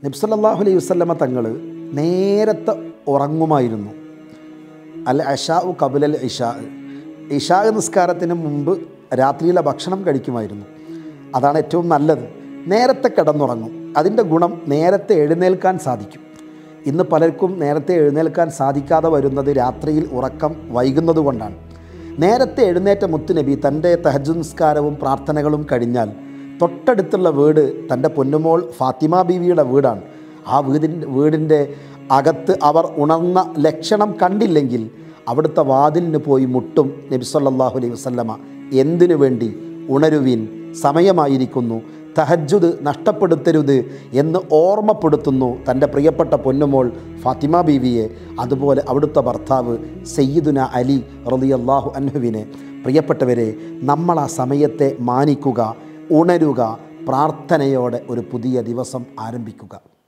നബ്സല്ലാഹു അലൈഹി വസ്ലമ തങ്ങൾ നേരത്തെ ഉറങ്ങുമായിരുന്നു അൽ അഷാ ഉ കബുലൽ ഇഷാ ഇഷാ നിസ്കാരത്തിന് മുമ്പ് രാത്രിയിലെ ഭക്ഷണം കഴിക്കുമായിരുന്നു അതാണ് ഏറ്റവും നല്ലത് നേരത്തെ കിടന്നുറങ്ങും അതിൻ്റെ ഗുണം നേരത്തെ എഴുന്നേൽക്കാൻ സാധിക്കും ഇന്ന് പലർക്കും നേരത്തെ എഴുന്നേൽക്കാൻ സാധിക്കാതെ വരുന്നത് രാത്രിയിൽ ഉറക്കം വൈകുന്നത് കൊണ്ടാണ് നേരത്തെ എഴുന്നേറ്റ മുത്തുനബി തൻ്റെ തഹജ് നിസ്കാരവും പ്രാർത്ഥനകളും കഴിഞ്ഞാൽ തൊട്ടടുത്തുള്ള വീട് തൻ്റെ പൊന്നുമോൾ ഫാത്തിമ ബീവിയുടെ വീടാണ് ആ വീടിൻ്റെ വീടിൻ്റെ അകത്ത് അവർ ഉണർന്ന ലക്ഷണം കണ്ടില്ലെങ്കിൽ അവിടുത്തെ വാതിലിന് പോയി മുട്ടും നബി സല്ലല്ലാഹു അലൈഹി വസല്ലമ എന്തിനു വേണ്ടി ഉണരുവിൻ സമയമായിരിക്കുന്നു തഹജ്ജുദ് നഷ്ടപ്പെടുത്തരുത് എന്ന് ഓർമ്മപ്പെടുത്തുന്നു തൻ്റെ പ്രിയപ്പെട്ട പൊന്നുമോൾ ഫാത്തിമ ബീവിയെ അതുപോലെ അവിടുത്തെ ഭർത്താവ് സയ്യിദുന അലി റളിയല്ലാഹു അൻഹുവിനെ പ്രിയപ്പെട്ടവരെ നമ്മൾ ആ സമയത്തെ മാനിക്കുക ഉണരുക പ്രാർത്ഥനയോടെ ഒരു പുതിയ ദിവസം ആരംഭിക്കുക